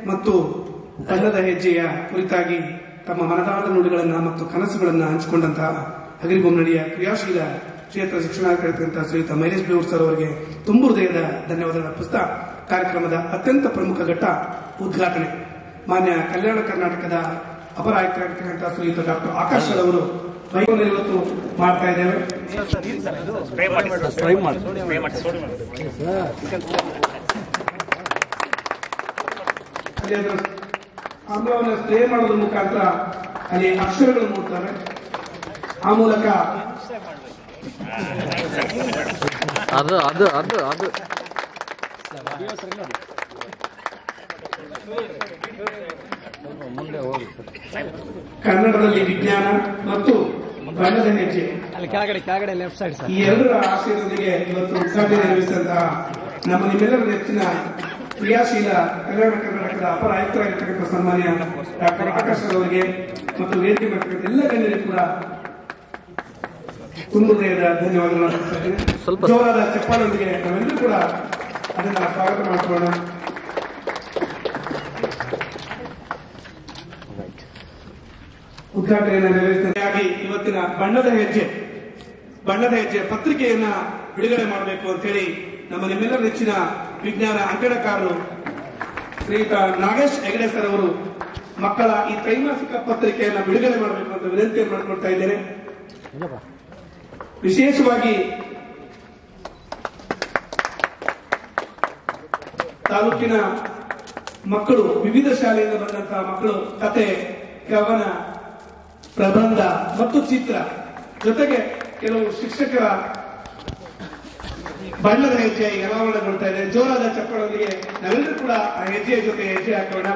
ಮತ್ತು ಬಣ್ಣದ ಹೆಜ್ಜೆಯ ಕುರಿತಾಗಿ ತಮ್ಮ ಮನದಾಳದ ನುಡಿಗಳನ್ನ ಮತ್ತು ಕನಸುಗಳನ್ನ ಹಂಚಿಕೊಂಡಂತಹ ಹಗರಿಬೊಮ್ಮನಡಿಯ ಕ್ರಿಯಾಶೀಲ ಕ್ಷೇತ್ರ ಶಿಕ್ಷಣಾಧಿಕಾರಿಗಳಂತಹ ಶ್ರೀಯುತ ಮೈಲೇಶ್ ಬೇವೂರ್ ಸರ್ ಅವರಿಗೆ ತುಂಬು ಹೃದಯದ ಧನ್ಯವಾದಗಳ ಪುಸ್ತಕ ಕಾರ್ಯಕ್ರಮದ ಅತ್ಯಂತ ಪ್ರಮುಖ ಘಟ್ಟ ಉದ್ಘಾಟನೆ ಮಾನ್ಯ ಕಲ್ಯಾಣ ಕರ್ನಾಟಕದ ಅಪರ ಆಯುಕ್ತರಾಗಿರ್ತಕ್ಕಂಥ ಶ್ರೀಯುತ ಡಾಕ್ಟರ್ ಆಕಾಶ್ ಅವರು ಬೈಕ್ನಲ್ಲಿ ಇವತ್ತು ಮಾಡ್ತಾ ಇದ್ದೇವೆ ಅಲ್ಲಿ ಅದರ ಆಮ್ಲವನ್ನು ಸ್ಪ್ರೇ ಮಾಡೋದ್ರ ಮುಖಾಂತರ ಅಲ್ಲಿ ಅಕ್ಷರಗಳು ಮೂಡ್ತವೆ ಆ ಮೂಲಕ ಅದು ಅದು ಅದು ಅದು ಮುಂದೆ ಹೋಗಿ ಕನ್ನಡದಲ್ಲಿ ವಿಜ್ಞಾನ ಮತ್ತು ಬಣ್ಣದ ಹೆಜ್ಜೆ ಅಲ್ಲಿ ಕೆಳಗಡೆ ಕೆಳಗಡೆ ಲೆಫ್ಟ್ ಸೈಡ್ ಸರ್ ಈ ಎರಡರ ಆಶಯದೊಂದಿಗೆ ಇವತ್ತು ಉದ್ಘಾಟನೆ ನಿರ್ವಹಿಸಿದಂತಹ ನಮ್ಮ ನಿಮ್ಮೆಲ್ಲರ ನೆಚ್ಚಿನ ಕ್ರಿಯಾಶೀಲ ಕಲ್ಯಾಣ ಕರ್ನಾಟಕದ ಅಪರ ಆಯುಕ್ತರಾಗಿರ್ತಕ್ಕಂಥ ಸನ್ಮಾನ್ಯ ಡಾಕ್ಟರ್ ಆಕಾಶ್ ಅವರಿಗೆ ಮತ್ತು ವೇದಿಕೆ ಮಾಡಿರ್ತಕ್ಕಂಥ ಎಲ್ಲ ಗಣ್ಯರಿಗೂ ಕೂಡ ತುಂಬ ಹೃದಯದ ಧನ್ಯವಾದಗಳನ್ನು ಅರ್ಪಿಸ್ತಾ ಇದ್ದೇನೆ. ಸ್ವಲ್ಪ- ಜೋರಾದ ಚಪ್ಪಾಳೊಂದಿಗೆ ನಾವೆಲ್ಲರೂ ಕೂಡ ಅದನ್ನ ಸ್ವಾಗತ ಮಾಡಿಕೊಳ್ಳೋಣ ಉದ್ಘಾಟನೆಯನ್ನು ನೆರವೇರಿಸಿದಾಗಿ ಇವತ್ತಿನ ಬಣ್ಣದ ಹೆಜ್ಜೆ ಬಣ್ಣದ ಹೆಜ್ಜೆ ಪತ್ರಿಕೆಯನ್ನ ಬಿಡುಗಡೆ ಮಾಡಬೇಕು ಅಂತ ಹೇಳಿ ನಮ್ಮ ನಿಮ್ಮೆಲ್ಲರ ನೆಚ್ಚಿನ ವಿಜ್ಞಾನ ಅಂಕಣಕಾರರು ಶ್ರೀಯುತ ನಾಗೇಶ್ ಹೆಗಡೆ ಸರ್ ಅವರು ಮಕ್ಕಳ ಈ ತ್ರೈಮಾಸಿಕ ಪತ್ರಿಕೆಯನ್ನ ಬಿಡುಗಡೆ ಮಾಡಬೇಕು ಅಂತ ವಿನಂತಿಯನ್ನು ಮಾಡಿಕೊಳ್ತಾ ಇದ್ದೇನೆ ವಿಶೇಷವಾಗಿ ತಾಲೂಕಿನ ಮಕ್ಕಳು ವಿವಿಧ ಶಾಲೆಯಿಂದ ಬಂದಂತಹ ಮಕ್ಕಳು ಕತೆ ಕವನ ಪ್ರಬಂಧ ಮತ್ತು ಚಿತ್ರ ಜೊತೆಗೆ ಕೆಲವು ಶಿಕ್ಷಕರ ಬಣ್ಣದ ಹೆಜ್ಜೆ ಈಗ ಅನಾವರಣಗೊಳ್ತಾ ಇದೆ ಜೋರಾದ ಚಪ್ಪಳೊಂದಿಗೆ ನಾವೆಲ್ಲರೂ ಕೂಡ ಆ ಹೆಜ್ಜೆಯ ಜೊತೆ ಹೆಜ್ಜೆ ಹಾಕೋಣ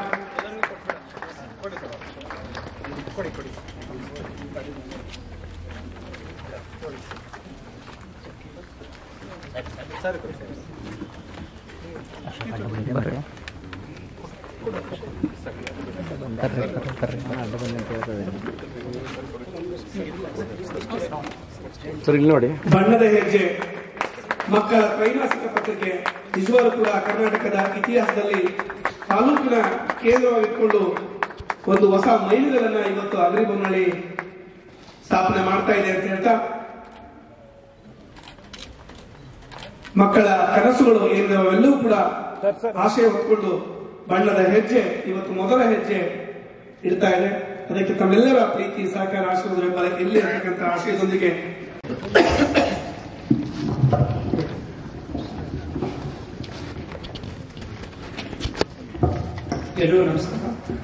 ಸರ್ ಇಲ್ಲಿ ನೋಡಿ ಬಣ್ಣದ ಹೆಜ್ಜೆ ಮಕ್ಕಳ ತ್ರೈಮಾಸಿಕ ಪತ್ರಿಕೆ ನಿಜವಾಗ್ಲೂ ಕೂಡ ಕರ್ನಾಟಕದ ಇತಿಹಾಸದಲ್ಲಿ ತಾಲೂಕಿನ ಕೇಂದ್ರವಾಗಿಟ್ಕೊಂಡು ಒಂದು ಹೊಸ ಮೈಲಿಗಲನ್ನ ಇವತ್ತು ಅಗ್ರಿಬೊಮ್ಮನಹಳ್ಳಿ ಸ್ಥಾಪನೆ ಮಾಡ್ತಾ ಇದೆ ಅಂತ ಹೇಳ್ತಾ ಮಕ್ಕಳ ಕನಸುಗಳು ಏನಿದಾವೆ ಅವೆಲ್ಲವೂ ಕೂಡ ಆಶಯ ಹೊತ್ಕೊಂಡು ಬಣ್ಣದ ಹೆಜ್ಜೆ ಇವತ್ತು ಮೊದಲ ಹೆಜ್ಜೆ ಇಡ್ತಾ ಇದೆ ಅದಕ್ಕೆ ತಮ್ಮೆಲ್ಲರ ಪ್ರೀತಿ ಸಹಕಾರ ಆಶೀರ್ವಾದ ಬೆಂಬಲ ಇಲ್ಲಿ ಇರತಕ್ಕಂಥ ಆಶಯದೊಂದಿಗೆ ಎಲ್ಲರಿಗೂ ನಮಸ್ಕಾರ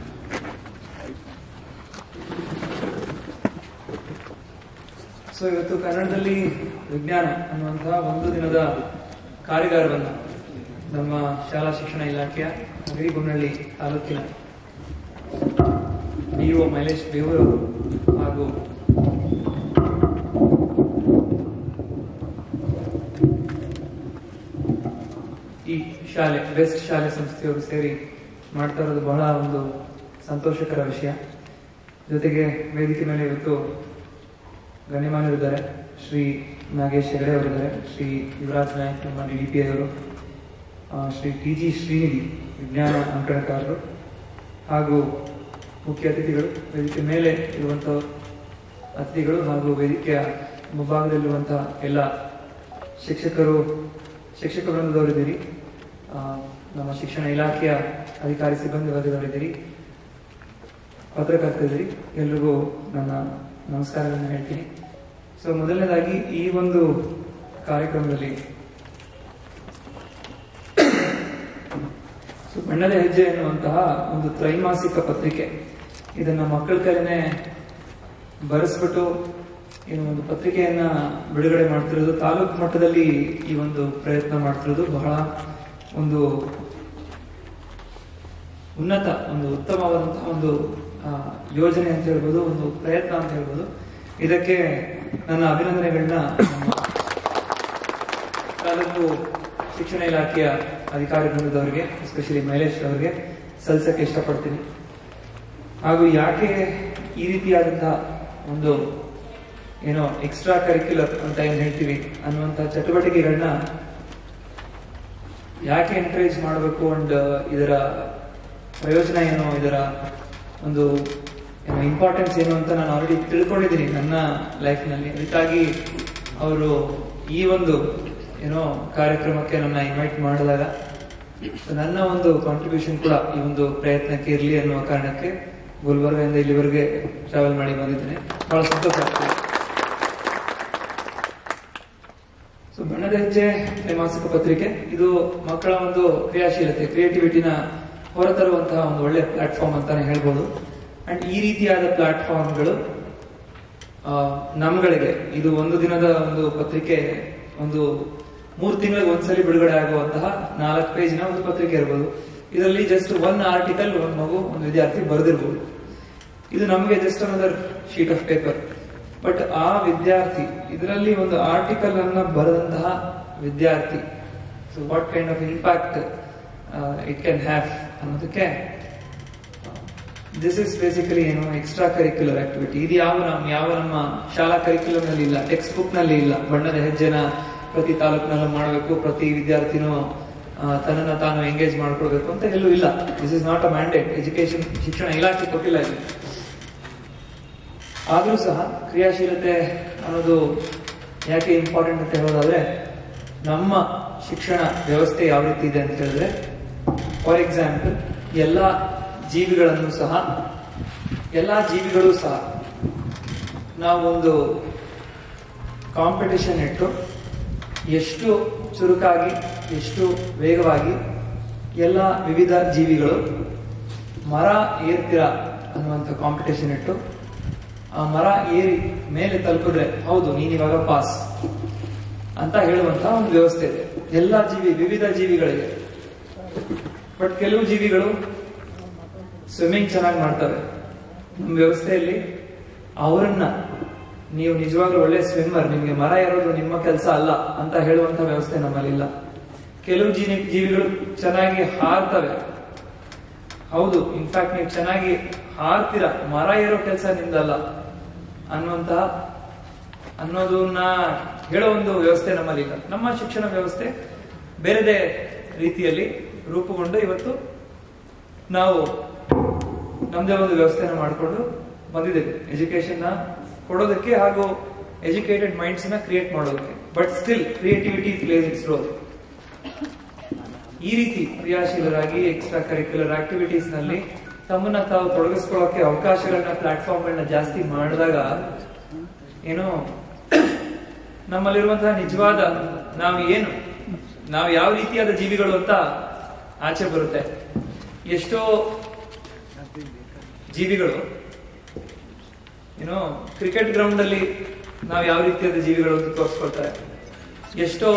ಸೊ ಇವತ್ತು ಕನ್ನಡದಲ್ಲಿ ವಿಜ್ಞಾನ ಅನ್ನುವಂತಹ ಒಂದು ದಿನದ ಕಾರ್ಯಾಗಾರವನ್ನು ನಮ್ಮ ಶಾಲಾ ಶಿಕ್ಷಣ ಇಲಾಖೆಯ ಹಗರಿಗುನ್ನಳ್ಳಿ ತಾಲೂಕಿನ ಡಿಒ ಮೈಲೇಶ್ ಬೇವೂರು ಹಾಗೂ ಈ ಶಾಲೆ ಬೆಸ್ಟ್ ಶಾಲೆ ಸಂಸ್ಥೆಯವರು ಸೇರಿ ಮಾಡ್ತಾ ಇರೋದು ಬಹಳ ಒಂದು ಸಂತೋಷಕರ ವಿಷಯ ಜೊತೆಗೆ ವೇದಿಕೆ ಮೇಲೆ ಇವತ್ತು ಗಣ್ಯಮಾನ್ಯರಿದ್ದಾರೆ ಶ್ರೀ ನಾಗೇಶ್ ಹೆಗಡೆ ಅವರಿದ್ದಾರೆ ಶ್ರೀ ಯುವರಾಜ್ ನಾಯಕ್ ನಮ್ಮ ಡಿ ಡಿ ಪಿ ಅವರು ಆ, ಶ್ರೀ ಟಿ ಜಿ ಶ್ರೀನಿಧಿ ವಿಜ್ಞಾನ ಅಂಕಣಕಾರರು ಹಾಗೂ ಮುಖ್ಯ ಅತಿಥಿಗಳು ವೇದಿಕೆ ಮೇಲೆ ಇರುವಂಥ ಅತಿಥಿಗಳು ಹಾಗೂ ವೇದಿಕೆಯ ಮುಂಭಾಗದಲ್ಲಿರುವಂತಹ ಎಲ್ಲ ಶಿಕ್ಷಕರು ಶಿಕ್ಷಕ ವೃಂದದವರಿದ್ದೀರಿ ಆ, ನಮ್ಮ ಶಿಕ್ಷಣ ಇಲಾಖೆಯ ಅಧಿಕಾರಿ ಸಿಬ್ಬಂದಿ ವರ್ಗದವರಿದ್ದೀರಿ ಪತ್ರಕರ್ತರಿದ್ದೀರಿ ಎಲ್ರಿಗೂ ನನ್ನ ನಮಸ್ಕಾರಗಳನ್ನು ಹೇಳ್ತೀನಿ ಸೊ ಮೊದಲನೇದಾಗಿ ಈ ಒಂದು ಕಾರ್ಯಕ್ರಮದಲ್ಲಿ ಸೊ ಬಣ್ಣದ ಹೆಜ್ಜೆ ಎನ್ನುವಂತಹ ಒಂದು ತ್ರೈಮಾಸಿಕ ಪತ್ರಿಕೆ ಇದನ್ನ ಮಕ್ಕಳ ಕೈಲೇ ಬರೆಸ್ಬಿಟ್ಟು ಏನು ಒಂದು ಪತ್ರಿಕೆಯನ್ನ ಬಿಡುಗಡೆ ಮಾಡ್ತಿರೋದು ತಾಲೂಕು ಮಟ್ಟದಲ್ಲಿ ಈ ಒಂದು ಪ್ರಯತ್ನ ಮಾಡ್ತಿರೋದು ಬಹಳ ಒಂದು ಉನ್ನತ ಒಂದು ಉತ್ತಮವಾದಂತಹ ಒಂದು ಆ, ಯೋಜನೆ ಅಂತ ಹೇಳ್ಬೋದು ಒಂದು ಪ್ರಯತ್ನ ಅಂತ ಹೇಳ್ಬೋದು ಇದಕ್ಕೆ ನನ್ನ ಅಭಿನಂದನೆಗಳನ್ನ ನಮ್ಮ ತಾಲೂಕು ಶಿಕ್ಷಣ ಇಲಾಖೆಯ ಅಧಿಕಾರಿ ವೃಂದದವರಿಗೆ ಎಸ್ಪೆಷಲಿ ಮೈಲೇಶ್ ಅವರಿಗೆ ಸಲ್ಲಿಸಕ್ಕೆ ಇಷ್ಟಪಡ್ತೀನಿ ಹಾಗೂ ಯಾಕೆ ಈ ರೀತಿಯಾದಂತಹ ಒಂದು ಏನೋ ಎಕ್ಸ್ಟ್ರಾ ಕರಿಕ್ಯುಲರ್ ಅಂತ ಏನ್ ಹೇಳ್ತೀವಿ ಅನ್ನುವಂಥ ಚಟುವಟಿಕೆಗಳನ್ನ ಯಾಕೆ ಎನ್ಕರೇಜ್ ಮಾಡಬೇಕು ಅಂಡ್ ಇದರ ಪ್ರಯೋಜನ ಏನು ಇದರ ಒಂದು ಏನೋ ಇಂಪಾರ್ಟೆನ್ಸ್ ಏನು ಅಂತ ನಾನು ಆಲ್ರೆಡಿ ತಿಳ್ಕೊಂಡಿದ್ದೀನಿ ನನ್ನ ಲೈಫ್ನಲ್ಲಿ ಅದಕ್ಕಾಗಿ ಅವರು ಈ ಒಂದು ಏನೋ ಕಾರ್ಯಕ್ರಮಕ್ಕೆ ನನ್ನ ಇನ್ವೈಟ್ ಮಾಡಿದಾಗ ನನ್ನ ಒಂದು ಕಾಂಟ್ರಿಬ್ಯೂಷನ್ ಕೂಡ ಈ ಒಂದು ಪ್ರಯತ್ನಕ್ಕೆ ಇರಲಿ ಅನ್ನುವ ಕಾರಣಕ್ಕೆ ಗುಲ್ಬರ್ಗದಿಂದ ಇಲ್ಲಿವರೆಗೆ ಟ್ರಾವೆಲ್ ಮಾಡಿ ಬಂದಿದ್ದೇನೆ ಬಹಳ ಸಂತೋಷ ಆಗ್ತದೆ ಸೊ ಬಣ್ಣದ ಹೆಜ್ಜೆ ತ್ರೈಮಾಸಿಕ ಪತ್ರಿಕೆ ಇದು ಮಕ್ಕಳ ಒಂದು ಕ್ರಿಯಾಶೀಲತೆ ಕ್ರಿಯೇಟಿವಿಟಿನ ಹೊರತರುವಂತಹ ಒಂದು ಒಳ್ಳೆ ಪ್ಲಾಟ್ಫಾರ್ಮ್ ಅಂತಾನೆ ಹೇಳ್ಬೋದು ಅಂಡ್ ಈ ರೀತಿಯಾದ ಪ್ಲಾಟ್ಫಾರ್ಮ್ಗಳು ನಮ್ಗಳಿಗೆ ಇದು ಒಂದು ದಿನದ ಒಂದು ಪತ್ರಿಕೆ ಒಂದು ಮೂರು ತಿಂಗಳಿಗೆ ಒಂದ್ಸಲಿ ಬಿಡುಗಡೆ ಆಗುವಂತಹ ನಾಲ್ಕು ಪೇಜಿನ ಒಂದು ಪತ್ರಿಕೆ ಇರ್ಬೋದು ಇದರಲ್ಲಿ ಜಸ್ಟ್ ಒನ್ ಆರ್ಟಿಕಲ್ ಒಂದು ಮಗು ಒಂದು ವಿದ್ಯಾರ್ಥಿ ಬರೆದಿರ್ಬೋದು ಇದು ನಮಗೆ just another sheet of paper but ಆ ವಿದ್ಯಾರ್ಥಿ ಇದರಲ್ಲಿ ಒಂದು ಆರ್ಟಿಕಲ್ ಅನ್ನ ಬರೆದಂತಹ ವಿದ್ಯಾರ್ಥಿ so what kind of impact it can have ಅನ್ನೋದಕ್ಕೆ ದಿಸ್ ಇಸ್ ಬೇಸಿಕಲಿ ಏನು ಎಕ್ಸ್ಟ್ರಾ ಕರಿಕ್ಯುಲರ್ ಆಕ್ಟಿವಿಟಿ ಇದು ಯಾವ ನಮ್ಮ ಯಾವ ನಮ್ಮ ಶಾಲಾ ಕರಿಕ್ಯುಲಮ್ ನಲ್ಲಿ ಇಲ್ಲ ಟೆಕ್ಸ್ಟ್ ಬುಕ್ ನಲ್ಲಿ ಇಲ್ಲ ಬಣ್ಣದ ಹೆಜ್ಜೆನ ಪ್ರತಿ ತಾಲೂಕಿನಲ್ಲೂ ಮಾಡಬೇಕು ಪ್ರತಿ ವಿದ್ಯಾರ್ಥಿನೂ ಆ, ತನ್ನನ್ನ ತಾನು ಎಂಗೇಜ್ ಮಾಡ್ಕೊಳ್ಬೇಕು ಅಂತ ಎಲ್ಲೂ ಇಲ್ಲ this is not a mandate education ಶಿಕ್ಷಣ ಇಲಾಖೆ ಕೊಟ್ಟಿಲ್ಲ ಇದು ಆದ್ರೂ ಸಹ ಕ್ರಿಯಾಶೀಲತೆ ಅನ್ನೋದು ಯಾಕೆ ಇಂಪಾರ್ಟೆಂಟ್ ಅಂತ ಹೇಳೋದಾದ್ರೆ ನಮ್ಮ ಶಿಕ್ಷಣ ವ್ಯವಸ್ಥೆ ಯಾವ ರೀತಿ ಇದೆ ಅಂತ ಹೇಳಿದ್ರೆ ಫಾರ್ ಎಕ್ಸಾಂಪಲ್ ಎಲ್ಲ ಜೀವಿಗಳನ್ನು ಸಹ ಎಲ್ಲ ಜೀವಿಗಳು ಸಹ ನಾವೊಂದು ಕಾಂಪಿಟಿಷನ್ ಇಟ್ಟು ಎಷ್ಟು ಚುರುಕಾಗಿ ಎಷ್ಟು ವೇಗವಾಗಿ ಎಲ್ಲ ವಿವಿಧ ಜೀವಿಗಳು ಮರ ಏರ್ತಿರ ಅನ್ನುವಂಥ ಕಾಂಪಿಟೇಷನ್ ಇಟ್ಟು ಆ ಮರ ಏರಿ ಮೇಲೆ ತಲುಪಿದ್ರೆ ಹೌದು ನೀನ್ ಇವಾಗ ಪಾಸ್ ಅಂತ ಹೇಳುವಂತ ಒಂದು ವ್ಯವಸ್ಥೆ ಇದೆ ಎಲ್ಲ ಜೀವಿ ವಿವಿಧ ಜೀವಿಗಳಿಗೆ ಬಟ್ ಕೆಲವು ಜೀವಿಗಳು ಸ್ವಿಮ್ಮಿಂಗ್ ಚೆನ್ನಾಗಿ ಮಾಡ್ತವೆ ನಮ್ಮ ವ್ಯವಸ್ಥೆಯಲ್ಲಿ ಅವರನ್ನ ನೀವು ನಿಜವಾಗ್ಲೂ ಒಳ್ಳೆ ಸ್ವಿಮ್ಮರ್ ನಿಮ್ಗೆ ಮರ ಇರೋದು ನಿಮ್ಮ ಕೆಲಸ ಅಲ್ಲ ಅಂತ ಹೇಳುವಂತ ವ್ಯವಸ್ಥೆ ನಮ್ಮಲ್ಲಿಲ್ಲ ಕೆಲವು ಜೀವಿ ಜೀವಿಗಳು ಚೆನ್ನಾಗಿ ಹಾರ್ತವೆ ಹೌದು ಇನ್ಫ್ಯಾಕ್ಟ್ ನೀವು ಚೆನ್ನಾಗಿ ಹಾರ್ತೀರಾ ಮರ ಏರೋ ಕೆಲಸ ನಿಮ್ದಲ್ಲ ಅನ್ನುವಂತಹ ಅನ್ನೋದನ್ನ ಹೇಳೋ ಒಂದು ವ್ಯವಸ್ಥೆ ನಮ್ಮಲ್ಲಿಲ್ಲ ನಮ್ಮ ಶಿಕ್ಷಣ ವ್ಯವಸ್ಥೆ ಬೇರೆದೇ ರೀತಿಯಲ್ಲಿ ರೂಪುಗೊಂಡು ಇವತ್ತು ನಾವು ನಮ್ದೇ ಒಂದು ವ್ಯವಸ್ಥೆನ ಮಾಡಿಕೊಂಡು ಬಂದಿದ್ದೇವೆ ಎಜುಕೇಶನ್ ನ ಕೊಡೋದಕ್ಕೆ ಹಾಗೂ ಎಜುಕೇಟೆಡ್ ಮೈಂಡ್ಸ್ ನ ಕ್ರಿಯೇಟ್ ಮಾಡೋದಕ್ಕೆ but still creativity plays its role ಈ ರೀತಿ ಕ್ರಿಯಾಶೀಲರಾಗಿ ಎಕ್ಸ್ಟ್ರಾ ಕರಿಕ್ಯುಲರ್ ಆಕ್ಟಿವಿಟೀಸ್ ನಲ್ಲಿ ತಮ್ಮನ್ನ ತಾವು ತೊಡಗಿಸ್ಕೊಳ್ಳೋಕೆ ಅವಕಾಶಗಳನ್ನ ಪ್ಲಾಟ್ಫಾರ್ಮ್ ಗಳನ್ನ ಜಾಸ್ತಿ ಮಾಡಿದಾಗ ಏನು ನಮ್ಮಲ್ಲಿರುವಂತಹ ನಿಜವಾದ ನಾವು ಏನು ನಾವು ಯಾವ ರೀತಿಯಾದ ಜೀವಿಗಳು ಅಂತ ಆಚೆ ಬರುತ್ತೆ ಎಷ್ಟೋ ಜೀವಿಗಳು ಏನೋ ಕ್ರಿಕೆಟ್ ಗ್ರೌಂಡ್ ಅಲ್ಲಿ ನಾವು ಯಾವ ರೀತಿಯಾದ ಜೀವಿಗಳು ಅಂತ ತೋರಿಸ್ಕೊಳ್ತಾರೆ ಎಷ್ಟೋ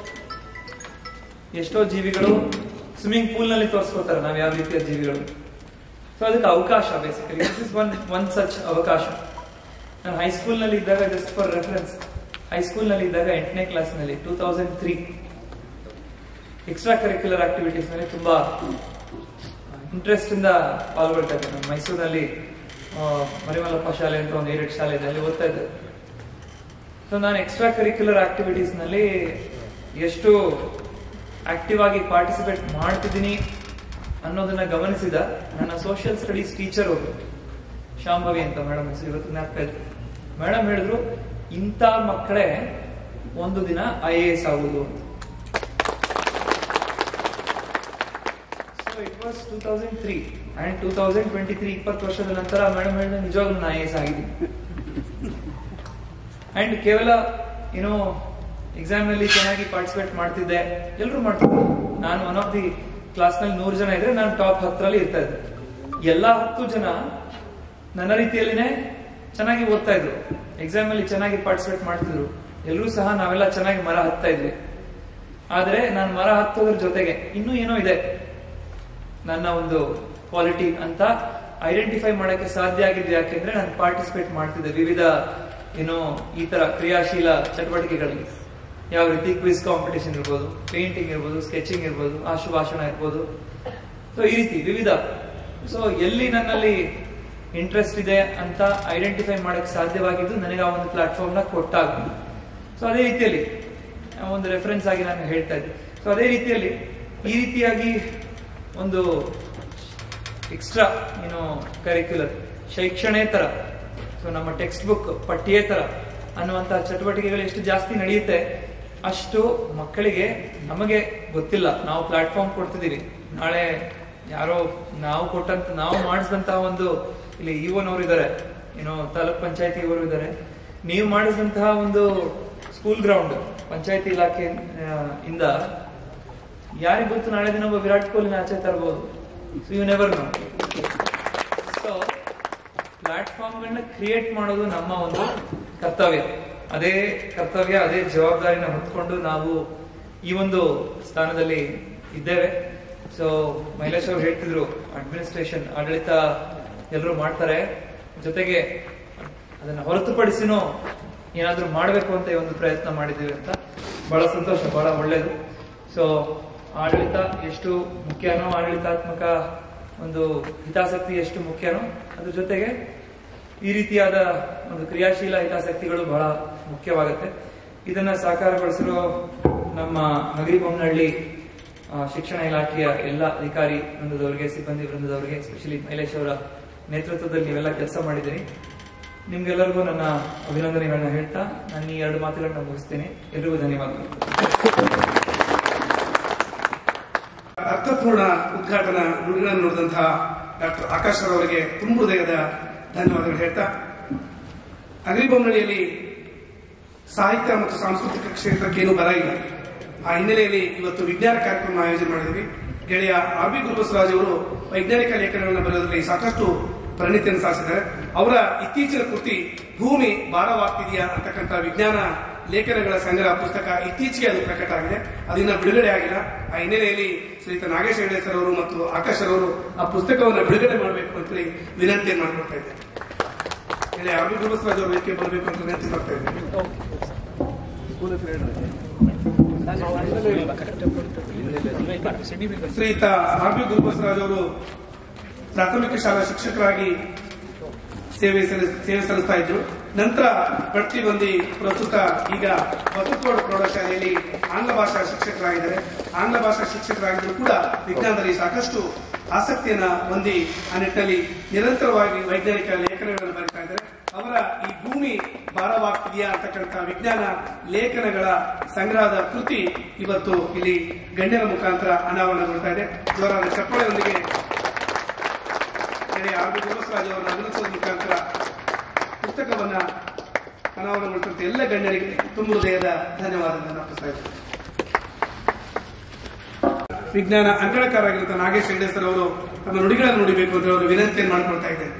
ಎಷ್ಟೋ ಜೀವಿಗಳು ಸ್ವಿಮ್ಮಿಂಗ್ ಪೂಲ್ ನಲ್ಲಿ ತೋರಿಸ್ಕೊಳ್ತಾರೆ ನಾವು ಯಾವ ರೀತಿಯ ಜೀವಿಗಳು ಸೊ ಅದಕ್ಕೆ ಅವಕಾಶ basically this is one one such ಅವಕಾಶ ನಾನು ಹೈಸ್ಕೂಲ್ ನಲ್ಲಿ ಇದ್ದಾಗ ಜಸ್ಟ್ ಫಾರ್ ರೆಫರೆನ್ಸ್ ಹೈಸ್ಕೂಲ್ ನಲ್ಲಿ ಇದ್ದಾಗ ಎಂಟನೇ ಕ್ಲಾಸ್ ನಲ್ಲಿ two thousand three extra curricular activities ನಲ್ಲಿ ತುಂಬಾ ಇಂಟ್ರೆಸ್ಟ್ ಇಂದ ಪಾಲ್ಗೊಳ್ತಾ ಇದ್ದೆ ನಾನು ಮೈಸೂರಿನಲ್ಲಿ ಆ, ಮರಿಮಲ್ಲಪ್ಪ ಶಾಲೆ ಅಂತ ಒಂದು ಏರೆಡ್ ಶಾಲೆ ಇದೆ ಅಲ್ಲಿ ಓದ್ತಾ ಇದ್ದೆ ಸೊ ನಾನು ಎಕ್ಸ್ಟ್ರಾ ಕರಿಕ್ಯುಲರ್ ಆಕ್ಟಿವಿಟೀಸ್ ನಲ್ಲಿ ಎಷ್ಟು ಆಕ್ಟಿವ್ ಆಗಿ ಪಾರ್ಟಿಸಿಪೇಟ್ ಮಾಡ್ತಿದ್ದೀನಿ ಅನ್ನೋದನ್ನ ಗಮನಿಸಿದ ನನ್ನ ಸೋಷಿಯಲ್ ಸ್ಟಡೀಸ್ ಟೀಚರ್ ಅವರು ಶಾಂಭವಿ ಅಂತ ಮೇಡಮ್ ಹೆಸರು ಇವತ್ತು ಜ್ಞಾಪಕ ಇದೆ ಮೇಡಮ್ ಹೇಳಿದ್ರು ಇಂಥ ಮಕ್ಕಳೇ ಒಂದು ದಿನ ಐ ಎ ಎಸ್ ಆಗುದು ಅಂತ so it was two thousand three and two thousand twenty three ಇಪ್ಪತ್ತು ವರ್ಷದ ನಂತರ ಮೇಡಮ್ ಹೇಳಿದ ನಿಜವಾಗ್ಲೂ ನಾನು ಐ ಎಸ್ ಆಗಿದ್ದೀನಿ ಅಂಡ್ ಕೇವಲ ಏನೋ ಎಕ್ಸಾಮ್ ನಲ್ಲಿ ಚೆನ್ನಾಗಿ ಪಾರ್ಟಿಸಿಪೇಟ್ ಮಾಡ್ತಿದ್ದೆ ಎಲ್ಲರೂ ಮಾಡ್ತಿದ್ದೆ ನಾನು ಒನ್ ಆಫ್ ದಿ ಕ್ಲಾಸ್ ನಲ್ಲಿ ನೂರು ಜನ ಇದ್ರೆ ನಾನು ಟಾಪ್ ಹತ್ತರಲ್ಲಿ ಇರ್ತಾ ಇದ್ದೆ ಎಲ್ಲಾ ಹತ್ತು ಜನ ನನ್ನ ರೀತಿಯಲ್ಲಿನೇ ಚೆನ್ನಾಗಿ ಓದ್ತಾ ಇದ್ರು ಎಕ್ಸಾಮ್ ಅಲ್ಲಿ ಚೆನ್ನಾಗಿ ಪಾರ್ಟಿಸಿಪೇಟ್ ಮಾಡ್ತಿದ್ರು ಎಲ್ಲರೂ ಸಹ ನಾವೆಲ್ಲ ಚೆನ್ನಾಗಿ ಮರ ಹತ್ತಾ ಇದ್ವಿ ಆದ್ರೆ ನಾನು ಮರ ಹತ್ತೋದ್ರ ಜೊತೆಗೆ ಇನ್ನೂ ಏನೋ ಇದೆ ನನ್ನ ಒಂದು ಕ್ವಾಲಿಟಿ ಅಂತ ಐಡೆಂಟಿಫೈ ಮಾಡಕ್ಕೆ ಸಾಧ್ಯ ಆಗಿದ್ದು ಯಾಕೆಂದ್ರೆ ನಾನು ಪಾರ್ಟಿಸಿಪೇಟ್ ಮಾಡ್ತಿದ್ದೆ ವಿವಿಧ ಏನೋ ಈ ತರ ಕ್ರಿಯಾಶೀಲ ಚಟುವಟಿಕೆಗಳಲ್ಲಿ ಯಾವ ರೀತಿ ಕ್ವಿಸ್ ಕಾಂಪಿಟೇಷನ್ ಇರ್ಬೋದು ಪೇಂಟಿಂಗ್ ಇರ್ಬೋದು ಸ್ಕೆಚಿಂಗ್ ಇರ್ಬೋದು ಆಶುಭಾಷಣ ಇರ್ಬೋದು ಸೊ ಈ ರೀತಿ ವಿವಿಧ ಸೊ ಎಲ್ಲಿ ನನ್ನಲ್ಲಿ ಇಂಟ್ರೆಸ್ಟ್ ಇದೆ ಅಂತ ಐಡೆಂಟಿಫೈ ಮಾಡಕ್ ಸಾಧ್ಯವಾಗಿದ್ದು ನನಗೆ ಆ ಒಂದು ಪ್ಲಾಟ್ಫಾರ್ಮ್ ನ ಕೊಟ್ಟಾಗ ಸೊ ಅದೇ ರೀತಿಯಲ್ಲಿ ಆ ಒಂದು ರೆಫರೆನ್ಸ್ ಆಗಿ ನಾನು ಹೇಳ್ತಾ ಇದ್ದೆ ಸೊ ಅದೇ ರೀತಿಯಲ್ಲಿ ಈ ರೀತಿಯಾಗಿ ಒಂದು ಎಕ್ಸ್ಟ್ರಾ ಏನು ಕರಿಕ್ಯುಲರ್ ಶೈಕ್ಷಣೇತರ ಸೊ ನಮ್ಮ ಟೆಕ್ಸ್ಟ್ ಬುಕ್ ಪಠ್ಯೇತರ ಅನ್ನುವಂತಹ ಚಟುವಟಿಕೆಗಳು ಎಷ್ಟು ಜಾಸ್ತಿ ನಡೆಯುತ್ತೆ ಅಷ್ಟು ಮಕ್ಕಳಿಗೆ ನಮಗೆ ಗೊತ್ತಿಲ್ಲ ನಾವು ಪ್ಲಾಟ್ಫಾರ್ಮ್ ಕೊಡ್ತಿದೀವಿ ನಾಳೆ ಯಾರೋ ನಾವು ಕೊಟ್ಟಂತ ನಾವು ಮಾಡಿಸಿದಂತಹ ಒಂದು ಇಲ್ಲಿ ಇವನವರು ಇದ್ದಾರೆ ಏನೋ ತಾಲೂಕ್ ಪಂಚಾಯತಿ ಇವರು ಇದ್ದಾರೆ ನೀವು ಮಾಡಿಸಿದಂತಹ ಒಂದು ಸ್ಕೂಲ್ ಗ್ರೌಂಡ್ ಪಂಚಾಯತಿ ಇಲಾಖೆ ಆ, ಇಂದ ಯಾರಿಗ್ ಗೊತ್ತು ನಾಳೆ ದಿನ ಒಬ್ಬ ವಿರಾಟ್ ಕೊಹ್ಲಿನ ಆಚೆ ತರಬಹುದು so you never know so ಪ್ಲಾಟ್ಫಾರ್ಮ್ಗಳನ್ನ ಕ್ರಿಯೇಟ್ ಮಾಡೋದು ನಮ್ಮ ಒಂದು ಕರ್ತವ್ಯ ಅದೇ ಕರ್ತವ್ಯ ಅದೇ ಜವಾಬ್ದಾರಿನ ಹೊತ್ಕೊಂಡು ನಾವು ಈ ಒಂದು ಸ್ಥಾನದಲ್ಲಿ ಇದ್ದೇವೆ ಸೊ ಮೈಲೇಶ್ ಅವರು ಹೇಳ್ತಿದ್ರು ಅಡ್ಮಿನಿಸ್ಟ್ರೇಷನ್ ಆಡಳಿತ ಎಲ್ಲರೂ ಮಾಡ್ತಾರೆ ಜೊತೆಗೆ ಅದನ್ನ ಹೊರತುಪಡಿಸಿನೂ ಏನಾದ್ರೂ ಮಾಡಬೇಕು ಅಂತ ಈ ಒಂದು ಪ್ರಯತ್ನ ಮಾಡಿದ್ದೀವಿ ಅಂತ ಬಹಳ ಸಂತೋಷ ಬಹಳ ಒಳ್ಳೇದು ಸೊ ಆಡಳಿತ ಎಷ್ಟು ಮುಖ್ಯನೋ ಆಡಳಿತಾತ್ಮಕ ಒಂದು ಹಿತಾಸಕ್ತಿ ಎಷ್ಟು ಮುಖ್ಯನೋ ಅದ್ರ ಜೊತೆಗೆ ಈ ರೀತಿಯಾದ ಒಂದು ಕ್ರಿಯಾಶೀಲ ಹಿತಾಸಕ್ತಿಗಳು ಬಹಳ ಮುಖ್ಯವಾಗುತ್ತೆ ಇದನ್ನ ಸಾಕಾರಗೊಳಿಸಿರೋ ನಮ್ಮ ಹಗರಿ ಬೊಮ್ಮನಹಳ್ಳಿ ಆ, ಶಿಕ್ಷಣ ಇಲಾಖೆಯ ಎಲ್ಲ ಅಧಿಕಾರಿ ವೃಂದದವರಿಗೆ ಸಿಬ್ಬಂದಿ ವೃಂದದವರಿಗೆ ಎಸ್ಪೆಷಲಿ ಮೈಲೇಶ್ ಅವರ ನೇತೃತ್ವದಲ್ಲಿ ನೀವೆಲ್ಲ ಕೆಲಸ ಮಾಡಿದ್ದೀರಿ ನಿಮ್ಗೆಲ್ಲರಿಗೂ ನನ್ನ ಅಭಿನಂದನೆಗಳನ್ನ ಹೇಳ್ತಾ ನಾನು ಈ ಎರಡು ಮಾತುಗಳನ್ನ ಮುಗಿಸ್ತೇನೆ ಎಲ್ರಿಗೂ ಧನ್ಯವಾದಗಳು ಅರ್ಥಪೂರ್ಣ ಉದ್ಘಾಟನಾ ನುಡಿಗಳನ್ನು ನುಡಿದಂತಹ ಡಾಕ್ಟರ್ ಆಕಾಶ್ ಅವರಿಗೆ ತುಂಬ ಹೃದಯದ ಧನ್ಯವಾದಗಳು ಹೇಳ್ತಾ ಅಗ್ರಿಬೊಮ್ಮನಹಳ್ಳಿಯಲ್ಲಿ ಸಾಹಿತ್ಯ ಮತ್ತು ಸಾಂಸ್ಕೃತಿಕ ಕ್ಷೇತ್ರಕ್ಕೆ ಏನೂ ಬರ ಇಲ್ಲ ಆ ಹಿನ್ನೆಲೆಯಲ್ಲಿ ಇವತ್ತು ವಿಜ್ಞಾನ ಕಾರ್ಯಕ್ರಮ ಆಯೋಜನೆ ಮಾಡಿದ್ವಿ ಗೆಳೆಯ ಆರ್ ಬಿ ಗುರುಬಸವರಾಜ್ ಅವರು ವೈಜ್ಞಾನಿಕ ಲೇಖನಗಳನ್ನು ಬರೆಯೋದ್ರಲ್ಲಿ ಸಾಕಷ್ಟು ಪರಿಣಿತಿಯನ್ನು ಸಾಧಿಸಿದ್ದಾರೆ ಅವರ ಇತ್ತೀಚಿನ ಕೃತಿ ಭೂಮಿ ಭಾರವಾಗ್ತಿದೆಯಾ ಅಂತಕ್ಕಂಥ ವಿಜ್ಞಾನ ಲೇಖನಗಳ ಸಂಗ್ರಹ ಪುಸ್ತಕ ಇತ್ತೀಚೆಗೆ ಅದು ಪ್ರಕಟ ಆಗಿದೆ ಅದನ್ನ ಬಿಡುಗಡೆ ಆಗಿಲ್ಲ ಆ ಹಿನ್ನೆಲೆಯಲ್ಲಿ ಶ್ರೀಯುತ ನಾಗೇಶ್ ಹೆಗಡೆ ಸರ್ ಅವರು ಮತ್ತು ಆಕಾಶ್ ಅವರು ಆ ಪುಸ್ತಕವನ್ನು ಬಿಡುಗಡೆ ಮಾಡಬೇಕು ಅಂತೇಳಿ ವಿನಂತಿಯನ್ನು ಮಾಡ್ಕೊಳ್ತಾ ಇದ್ದಾರೆ ಗೆಳೆಯ ಆರ್ ಬಿ ಗುರುಬಸವರಾಜ್ ಅವರು ವೇದಿಕೆ ಬರಬೇಕು ಅಂತ ವಿನಂತಿ ಮಾಡ್ತಾ ಇದ್ದಾರೆ ಶ್ರೀಯುತ ಆರ್ ಬಿ ಗುರುಬಸವರಾಜ್ ಅವರು ಪ್ರಾಥಮಿಕ ಶಾಲಾ ಶಿಕ್ಷಕರಾಗಿ ಸೇವೆ ಸಲ್ಲಿ- ಸೇವೆ ಸಲ್ಲಿಸ್ತಾ ಇದ್ರು ನಂತರ ಬಡ್ತಿ ಬಂದಿ ಪ್ರಸ್ತುತ ಈಗ ಬಸವಕೋಡ ಪ್ರೌಢಶಾಲೆಯಲ್ಲಿ ಆಂಗ್ಲ ಭಾಷಾ ಶಿಕ್ಷಕರಾಗಿದ್ದಾರೆ ಆಂಗ್ಲ ಭಾಷಾ ಶಿಕ್ಷಕರಾಗಿದ್ರು ಕೂಡ ವಿಜ್ಞಾನದಲ್ಲಿ ಸಾಕಷ್ಟು ಆಸಕ್ತಿಯನ್ನ ಹೊಂದಿ ಆ ನಿಟ್ಟಿನಲ್ಲಿ ನಿರಂತರವಾಗಿ ವೈಜ್ಞಾನಿಕ ಲೇಖನಗಳನ್ನು ಬರೀತಾ ಇದ್ದಾರೆ ಅವರ ಈ ಭೂಮಿ ಭಾರವಾಗ್ತಿದೆಯಾ ಅಂತಕ್ಕಂಥ ವಿಜ್ಞಾನ ಲೇಖನಗಳ ಸಂಗ್ರಹದ ಕೃತಿ ಇವತ್ತು ಇಲ್ಲಿ ಗಣ್ಯರ ಮುಖಾಂತರ ಅನಾವರಣಗೊಳ್ತಾ ಇದೆ ಇವರ ಚಪ್ಪಾಳೆಯೊಂದಿಗೆ ಗೆಳೆಯ ಆರ್ ಬಿ ಗುರುಬಸವರಾಜ್ ಅವರನ್ನು ಅಭಿನಂದಿಸುವ ಮುಖಾಂತರ ಪುಸ್ತಕವನ್ನ ಅನಾವರಣಗೊಳಿಸಿದಂತೆ ಎಲ್ಲ ಗಣ್ಯರಿಗೆ ತುಂಬ ಹೃದಯದ ಧನ್ಯವಾದಗಳನ್ನು ಅರ್ಪಿಸ್ತಾ ಇದ್ದೇನೆ ವಿಜ್ಞಾನ ಅಂಕಣಕಾರರಾಗಿರುವಂತಹ ನಾಗೇಶ್ ಹೆಗಡೆ ಸರ್ ಅವರು ತಮ್ಮ ನುಡಿಗಳನ್ನು ನುಡಿಬೇಕು ಅಂತ ಅವರು ವಿನಂತಿಯನ್ನು ಮಾಡಿಕೊಳ್ತಾ ಇದ್ದೇನೆ